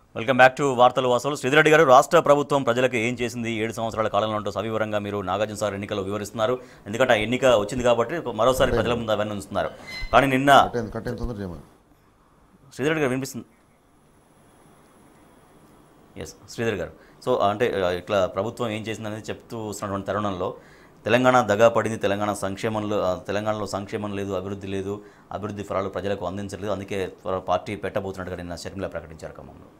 Welcome back to వార్తలు వాసలు శ్రీధరెడ్డి గారు రాష్ట్ర ప్రభుత్వం ప్రజలకు ఏం చేసింది ఏడు సంవత్సరాల కాలంలో అంటూ సవివరంగా మీరు నాగార్జున సార్ ఎన్నికలు వివరిస్తున్నారు ఎందుకంటే ఆ ఎన్నిక వచ్చింది కాబట్టి మరోసారి ప్రజల ముందు అవన్నీ ఉంచుతున్నారు కానీ నిన్న కట్టేంత కట్టేంత తొందర చేయమని శ్రీధర్ గారు వినిపిస్తుంది ఎస్ శ్రీధర్ గారు సో అంటే ఆ, ఇట్లా ప్రభుత్వం ఏం చేసింది అనేది చెప్తూ వస్తున్నటువంటి తరుణంలో తెలంగాణ దగా పడింది తెలంగాణ సంక్షేమంలో ఆ, తెలంగాణలో సంక్షేమం లేదు అభివృద్ధి లేదు అభివృద్ధి ఫలాలు ప్రజలకు అందించలేదు అందుకే త్వర- పార్టీ పెట్టబోతున్నట్టుగా నిన్న షర్మిల ప్రకటించారు ఖమ్మంలో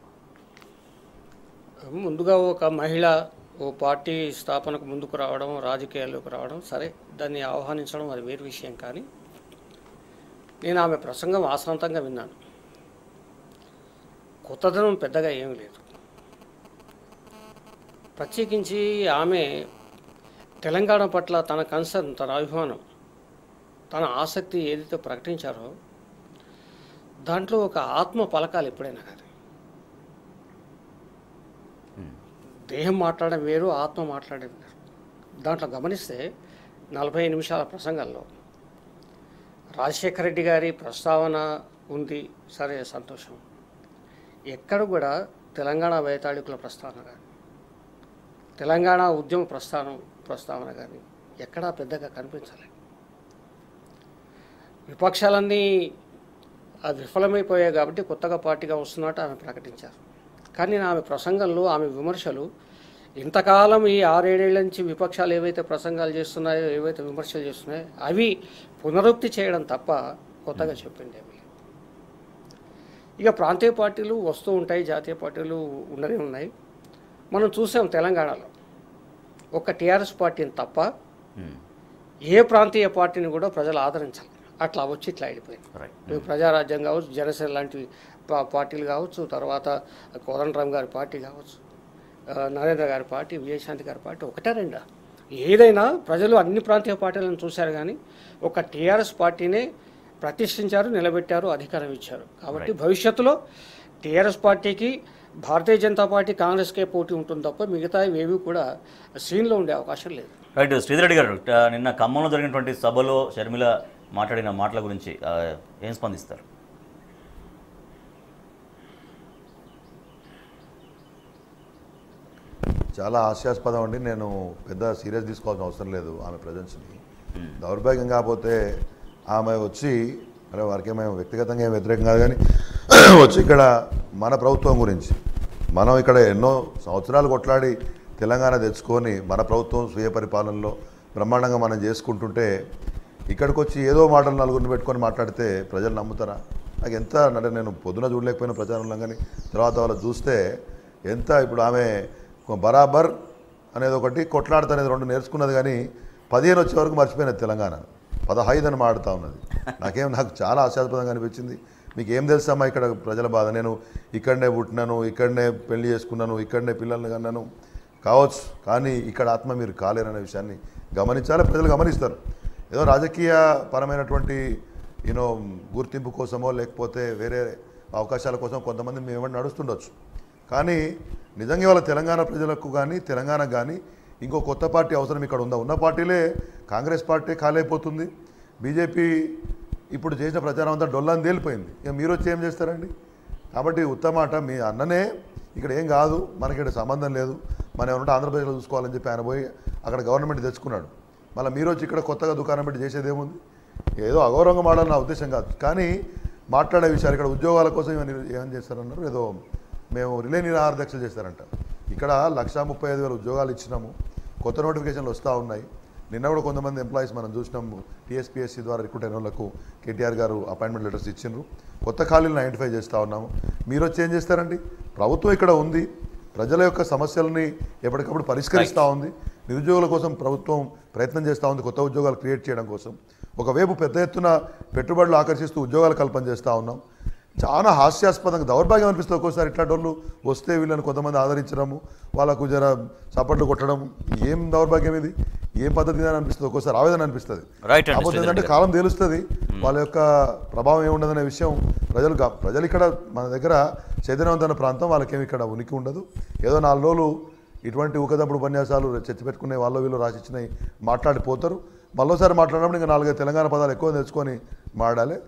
ముందుగా ఒక మహిళ ఓ పార్టీ స్థాపనకు ముందుకు రావడం రాజకీయాల్లోకి రావడం సరే దాన్ని ఆహ్వానించడం అది వేరు విషయం కానీ నేను ఆమె ప్రసంగం ఆశాంతంగా విన్నాను కొత్తదనం పెద్దగా ఏమీ లేదు ప్రత్యేకించి ఆమె తెలంగాణ పట్ల తన కన్సర్న్ తన అభిమానం తన ఆసక్తి ఏదైతే ప్రకటించారో దాంట్లో ఒక ఆత్మ పలకాలి ఎప్పుడైనా కానీ దేహం మాట్లాడడం వేరు ఆత్మ మాట్లాడడం వేరు దాంట్లో గమనిస్తే నలభై నిమిషాల ప్రసంగంలో రాజశేఖర రెడ్డి గారి ప్రస్తావన ఉంది సరే సంతోషం ఎక్కడ కూడా తెలంగాణ వైతాళికుల ప్రస్తావన కానీ తెలంగాణ ఉద్యమ ప్రస్థానం ప్రస్తావన కానీ ఎక్కడా పెద్దగా కనిపించలేదు విపక్షాలన్నీ అది విఫలమైపోయాయి కాబట్టి కొత్తగా పార్టీగా వస్తున్నట్టు ఆమె ప్రకటించారు కానీ ఆమె ప్రసంగంలో ఆమె విమర్శలు ఇంతకాలం ఈ ఆరేడేళ్ల నుంచి విపక్షాలు ఏవైతే ప్రసంగాలు చేస్తున్నాయో ఏవైతే విమర్శలు చేస్తున్నాయో అవి పునరుక్తి చేయడం తప్ప కొత్తగా చెప్పింది ఏమీ లేదు. ఇక ప్రాంతీయ పార్టీలు వస్తూ ఉంటాయి జాతీయ పార్టీలు ఉండనే ఉన్నాయి మనం చూసాం తెలంగాణలో ఒక టీఆర్ఎస్ పార్టీని తప్ప మ్మ్. ఏ ప్రాంతీయ పార్టీని కూడా ప్రజలు ఆదరించాలి అట్లా వచ్చి ఇట్లా అయిపోయింది రైట్ ఇప్పుడు ప్రజారాజ్యం కావచ్చు జనసేన లాంటి పా- పార్టీలు కావచ్చు తర్వాత కోదండరామ్ గారి పార్టీ కావచ్చు ఆ, నరేంద్ర గారి పార్టీ విజయశాంతి గారి పార్టీ ఒకటే రెండా ఏదైనా ప్రజలు అన్ని ప్రాంతీయ పార్టీలను చూశారు కానీ ఒక టీఆర్ఎస్ పార్టీనే ప్రతిష్ఠించారు నిలబెట్టారు అధికారం ఇచ్చారు కాబట్టి భవిష్యత్తులో టీఆర్ఎస్ పార్టీకి భారతీయ జనతా పార్టీ కాంగ్రెస్కే పోటీ ఉంటుంది తప్ప మిగతా ఏవి కూడా సీన్లో ఉండే అవకాశం లేదు రైట్ శ్రీధరెడ్డి గారు ఆ, నిన్న ఖమ్మంలో జరిగినటువంటి సభలో షర్మిల మాట్లాడిన మాటల గురించి ఆ, ఏం స్పందిస్తారు చాలా హాస్యాస్పదం అండి నేను పెద్ద సీరియస్ తీసుకోవాల్సిన అవసరం లేదు ఆమె ప్రజెన్స్ని దౌర్భాగ్యం కాకపోతే ఆమె వచ్చి అంటే వారికి మేము వ్యక్తిగతంగా ఏం వ్యతిరేకం కాదు కానీ వచ్చి ఇక్కడ మన ప్రభుత్వం గురించి మనం ఇక్కడ ఎన్నో సంవత్సరాలు కొట్లాడి తెలంగాణ తెచ్చుకొని మన ప్రభుత్వం స్వీయ పరిపాలనలో బ్రహ్మాండంగా మనం చేసుకుంటుంటే ఇక్కడికి వచ్చి ఏదో మాటలు నలుగురిని పెట్టుకొని మాట్లాడితే ప్రజలు నమ్ముతారా నాకు ఎంత అంటే నేను పొద్దున చూడలేకపోయిన ప్రచారంలో కానీ తర్వాత వాళ్ళు చూస్తే ఎంత ఇప్పుడు ఆమె బరాబర్ అనేది ఒకటి కొట్లాడతా అనేది రెండు నేర్చుకున్నది కానీ పదిహేను వచ్చే వరకు మర్చిపోయినది తెలంగాణ పదహైదు అని మాడుతూ ఉన్నది నాకేం నాకు చాలా ఆశాస్పదంగా అనిపించింది మీకు ఏం తెలుసమ్మా ఇక్కడ ప్రజల బాధ నేను ఇక్కడనే పుట్టినాను ఇక్కడనే పెళ్లి చేసుకున్నాను ఇక్కడనే పిల్లల్ని కన్నాను కావచ్చు కానీ ఇక్కడ ఆత్మ మీరు కాలేరనే విషయాన్ని గమనించాలి ప్రజలు గమనిస్తారు ఏదో రాజకీయ పరమైనటువంటి యూనో గుర్తింపు కోసమో లేకపోతే వేరే అవకాశాల కోసం కొంతమంది మేము ఏమన్నా నడుస్తుండొచ్చు కానీ నిజంగా వాళ్ళ తెలంగాణ ప్రజలకు కానీ తెలంగాణకు కానీ ఇంకో కొత్త పార్టీ అవసరం ఇక్కడ ఉందా ఉన్న పార్టీలే కాంగ్రెస్ పార్టీ ఖాళీ బీజేపీ ఇప్పుడు చేసిన ప్రచారం అంతా డొల్లని తేలిపోయింది ఇక మీరు వచ్చి ఏం చేస్తారండి కాబట్టి ఉత్తమాట మీ అన్ననే ఇక్కడ ఏం కాదు మనకి ఇక్కడ సంబంధం లేదు మనం ఏమంటే ఆంధ్రప్రదేశ్లో చూసుకోవాలని చెప్పి ఆయన పోయి అక్కడ గవర్నమెంట్ తెచ్చుకున్నాడు మళ్ళీ మీరు వచ్చి ఇక్కడ కొత్తగా దుకాణం పెట్టి చేసేది ఏముంది ఏదో అగౌరవంగా మాడాలని నా ఉద్దేశం కాదు కానీ మాట్లాడే విషయాలు ఇక్కడ ఉద్యోగాల కోసం ఏమని ఏం చేస్తారన్నారు ఏదో మేము రిలే నిరాహార దీక్షలు చేస్తారంట ఇక్కడ లక్షా ముప్పై ఐదు వేల ఉద్యోగాలు ఇచ్చినాము కొత్త నోటిఫికేషన్లు వస్తూ ఉన్నాయి నిన్న కూడా కొంతమంది ఎంప్లాయీస్ మనం చూసినాము టీఎస్పీఎస్సీ ద్వారా రిక్రూట్ అయిన వాళ్ళకు కేటీఆర్ గారు అపాయింట్మెంట్ లెటర్స్ ఇచ్చిండ్రు కొత్త ఖాళీలను ఐడెంటిఫై చేస్తూ ఉన్నాము మీరు వచ్చి ఏం చేస్తారండి ప్రభుత్వం ఇక్కడ ఉంది ప్రజల యొక్క సమస్యలని ఎప్పటికప్పుడు పరిష్కరిస్తూ ఉంది నిరుద్యోగుల కోసం ప్రభుత్వం ప్రయత్నం చేస్తూ ఉంది కొత్త ఉద్యోగాలు క్రియేట్ చేయడం కోసం ఒకవైపు పెద్ద ఎత్తున పెట్టుబడులు ఆకర్షిస్తూ ఉద్యోగాలు కల్పన చేస్తూ ఉన్నాం చాలా హాస్యాస్పదంగా దౌర్భాగ్యం అనిపిస్తుంది ఒక్కోసారి ఇట్లాంటి వాళ్ళు వస్తే వీళ్ళని కొంతమంది ఆదరించడము వాళ్ళకు జర చప్పట్లు కొట్టడం ఏం దౌర్భాగ్యం ఇది ఏం పద్ధతి ఇది అని అనిపిస్తుంది ఒక్కోసారి ఆవేదన అనిపిస్తుంది Right అండి, కాకపోతే ఏంటంటే శ్రీధర్ కాలం తెలుస్తుంది వాళ్ళ యొక్క ప్రభావం ఏముండదనే విషయం ప్రజలు గా- ప్రజలు ఇక్కడ మన దగ్గర చైతన్యవంతమైన ప్రాంతం వాళ్ళకేమి ఇక్కడ ఉనికి ఉండదు ఏదో నాలుగు రోజులు ఇటువంటి ఊకదప్పుడు ఉపన్యాసాలు చర్చ పెట్టుకునే వాళ్ళు వీళ్ళు రాసిచ్చినవి మాట్లాడిపోతారు మళ్ళోసారి మాట్లాడినప్పుడు ఇంకా నాలుగైదు తెలంగాణ పదాలు ఎక్కువ తెచ్చుకొని మాట్లాడాలి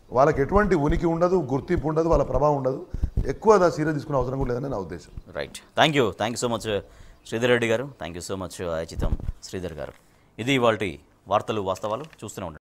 వాళ్ళకి ఎటువంటి ఉనికి ఉండదు గుర్తింపు ఉండదు వాళ్ళ ప్రభావం ఉండదు ఎక్కువ అది సీరియస్ తీసుకునే అవసరం కూడా లేదని నా ఉద్దేశం right thank you thank you so much Sridhar Reddy garu thank you so much అచితం శ్రీధర్ గారు ఇది ఇవాళ వార్తలు వాస్తవాలు చూస్తూనే ఉండండి